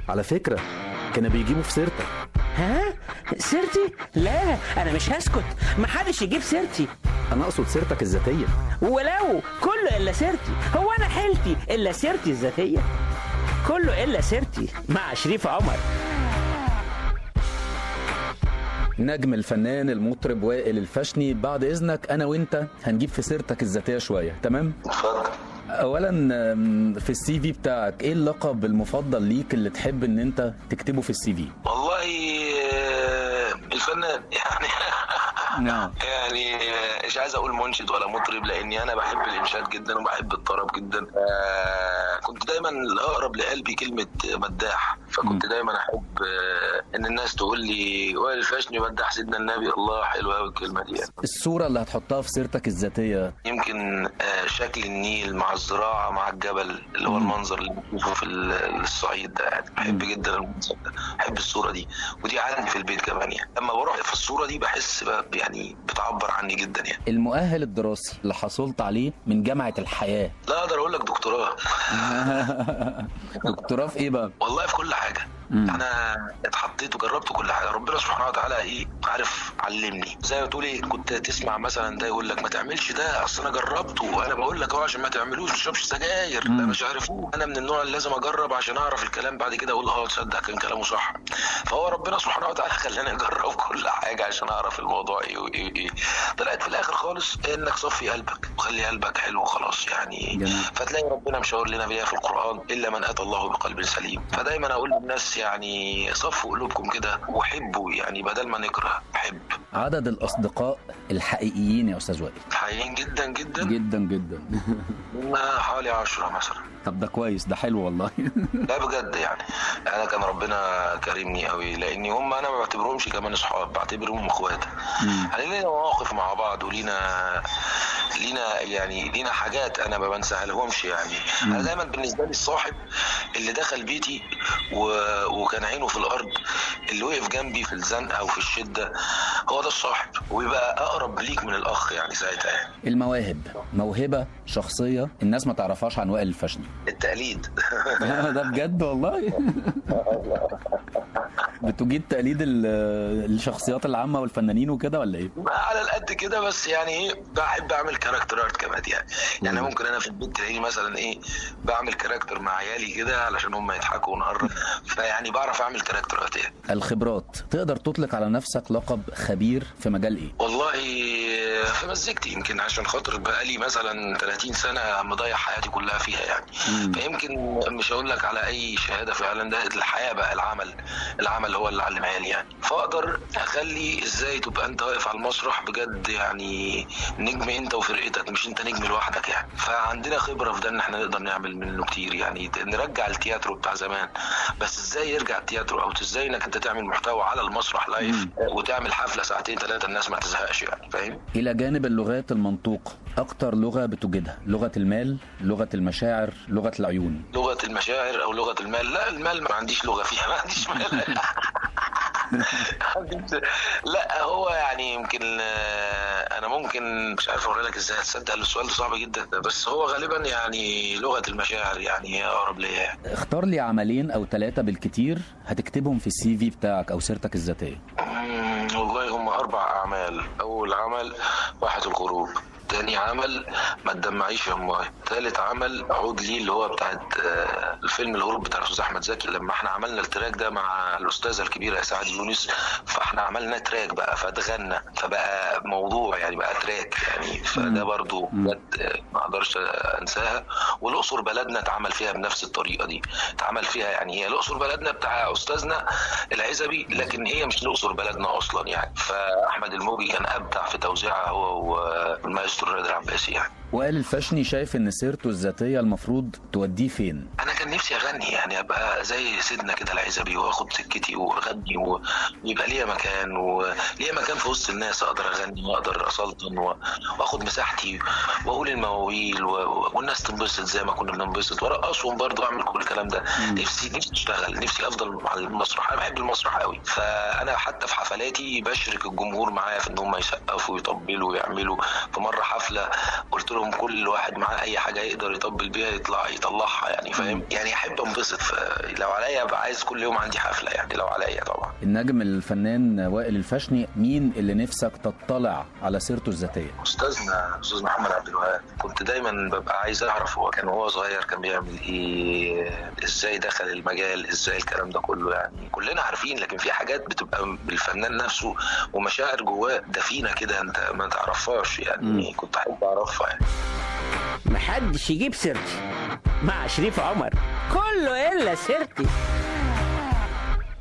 على فكره كانوا بيجيبوا في سيرتك ها سيرتي لا انا مش هسكت محدش يجيب سيرتي انا اقصد سيرتك الذاتيه ولو كله الا سيرتي هو انا حيلتي الا سيرتي الذاتيه كله الا سيرتي مع شريف عمر نجم الفنان المطرب وائل الفشني بعد اذنك انا وانت هنجيب في سيرتك الذاتيه شويه تمام اتفضل اولا أم، في السي في بتاعك ايه اللقب المفضل ليك اللي تحب ان انت تكتبه في السي في والله آه، الفنان يعني نعم يعني آه، مش عايز اقول منشد ولا مطرب لاني انا بحب الانشاد جدا وبحب الطرب جدا آه، كنت دايما الاقرب لقلبي كلمه مداح فكنت دايما احب آه، ان الناس تقول لي وائل الفاشني مداح سيدنا النبي الله حلوه قوي الكلمه دي يعني. الصوره اللي هتحطها في سيرتك الذاتيه يمكن آه، شكل النيل مع الزراعه مع الجبل اللي هو المنظر اللي بنشوفه في ال- الصعيد ده يعني بحب جدا المنظر ده بحب الصوره دي ودي عندي في البيت كمان يعني لما بروح في الصوره دي بحس ب- يعني بتعبر عني جدا يعني المؤهل الدراسي اللي حصلت عليه من جامعه الحياه لا اقدر اقول لك دكتوراه دكتوراه في ايه بقى والله في كل حاجه مم. انا اتحطيت وجربت كل حاجه ربنا سبحانه وتعالى ايه عارف علمني زي ما تقول ايه كنت تسمع مثلا ده يقول لك ما تعملش ده اصل انا جربته وانا بقول لك اهو عشان ما تعملوش ما تشربش سجاير مم. لا مش عارف ايه انا من النوع اللي لازم اجرب عشان اعرف الكلام بعد كده اقول اه تصدق كان كلامه صح فهو ربنا سبحانه وتعالى خلاني اجرب كل حاجه عشان اعرف الموضوع ايه وايه وايه طلعت في الاخر خالص انك صفي قلبك وخلي قلبك حلو وخلاص يعني جميل. فتلاقي ربنا مشاور لنا بيها في القرآن إلا من أتى الله بقلب سليم فدايما أقول للناس يعني صفوا قلوبكم كده وحبوا يعني بدل ما نكره حب عدد الاصدقاء الحقيقيين يا استاذ وائل حقيقيين جدا جدا جدا جدا ما حوالي عشرة مثلا طب ده كويس ده حلو والله لا بجد يعني انا كان ربنا كرمني قوي لاني هم انا ما بعتبرهمش كمان اصحاب بعتبرهم اخوات مم. يعني لينا مواقف مع بعض ولينا لينا يعني لينا حاجات انا ما بنساها لهمش يعني انا دايما بالنسبه لي الصاحب اللي دخل بيتي و... وكان عينه في الارض اللي وقف جنبي في الزنقه وفي الشده هو ده الصاحب ويبقى اقرب ليك من الاخ يعني ساعتها يعني المواهب موهبه شخصيه الناس ما تعرفهاش عن وائل الفشني التقليد ده بجد والله بتجيد تقليد ال- الشخصيات العامه والفنانين وكده ولا ايه على القد كده بس يعني ايه بحب اعمل كاركتر ارت كمان يعني يعني ممكن انا في البيت تلاقيني مثلا ايه بعمل كاركتر مع عيالي كده علشان هم يضحكوا ونقرب فيعني بعرف اعمل كاركتر ارت يعني الخبرات تقدر تطلق على نفسك لقب خبير في مجال ايه والله في مزيكتي يمكن عشان خاطر بقالي مثلا 30 سنه مضيع حياتي كلها فيها يعني مم. فيمكن مش هقول لك على اي شهاده فعلا ده الحياه بقى العمل العمل هو اللي علمها لي يعني فاقدر اخلي ازاي تبقى انت واقف على المسرح بجد يعني نجم انت وفرقتك مش انت نجم لوحدك يعني فعندنا خبره في ده ان احنا نقدر نعمل منه كتير يعني نرجع التياترو بتاع زمان بس ازاي يرجع التياترو او ازاي انك انت تعمل محتوى على المسرح لايف وتعمل حفله ساعتين ثلاثه الناس ما تزهقش يعني فاهم الى جانب اللغات المنطوقه اكتر لغه بتجدها لغه المال لغه المشاعر لغه العيون لغه المشاعر او لغه المال لا المال ما عنديش لغه فيها ما عنديش مال لا هو يعني يمكن آه، انا ممكن مش عارف اقول لك ازاي تصدق السؤال ده صعب جدا بس هو غالبا يعني لغه المشاعر يعني هي اقرب ليا يعني. اختار لي عملين او ثلاثه بالكتير هتكتبهم في السي في بتاعك او سيرتك الذاتيه مم، والله هم اربع اعمال اول عمل واحة الغروب تاني عمل ما تدمعيش يا امي تالت عمل عود لي اللي هو بتاعت آه، الفيلم الهروب بتاع الاستاذ احمد زكي لما احنا عملنا التراك ده مع الاستاذه الكبيره سعاد يونس فاحنا عملنا تراك بقى فاتغنى فبقى موضوع يعني بقى تراك يعني فده برضو بجد آه، ما اقدرش انساها والاقصر بلدنا اتعمل فيها بنفس الطريقه دي اتعمل فيها يعني هي الاقصر بلدنا بتاع استاذنا العزبي لكن هي مش الاقصر بلدنا اصلا يعني فاحمد الموجي كان ابدع في توزيعها هو والمايسترو رياض العباسي يعني وائل الفشني شايف ان سيرته الذاتيه المفروض توديه فين انا كان نفسي اغني يعني ابقى زي سيدنا كده العزبي واخد سكتي واغني ويبقى ليا مكان وليا مكان في وسط الناس اقدر اغني واقدر اسلطن و- واخد مساحتي واقول المواويل و- والناس تنبسط زي ما كنا بننبسط وارقصهم برضه اعمل كل الكلام ده نفسي نفسي اشتغل نفسي افضل على المسرح انا بحب المسرح قوي فانا حتى في حفلاتي بشرك الجمهور معايا في ان هم يسقفوا ويطبلوا ويعملوا في مره حفله قلت لهم لهم كل واحد معاه اي حاجه يقدر يطبل بيها يطلع يطلعها يعني فاهم يعني احب انبسط ف- لو عليا ابقى عايز كل يوم عندي حفله يعني لو عليا طبعا النجم الفنان وائل الفشني مين اللي نفسك تطلع على سيرته الذاتيه استاذنا استاذ محمد عبد الوهاب كنت دايما ببقى عايز اعرف هو كان وهو صغير كان بيعمل ايه ازاي دخل المجال ازاي الكلام ده كله يعني كلنا عارفين لكن في حاجات بتبقى بالفنان نفسه ومشاعر جواه دفينه كده انت ما تعرفهاش يعني كنت احب اعرفها يعني محدش يجيب سيرتي مع شريف عمر كله الا سيرتي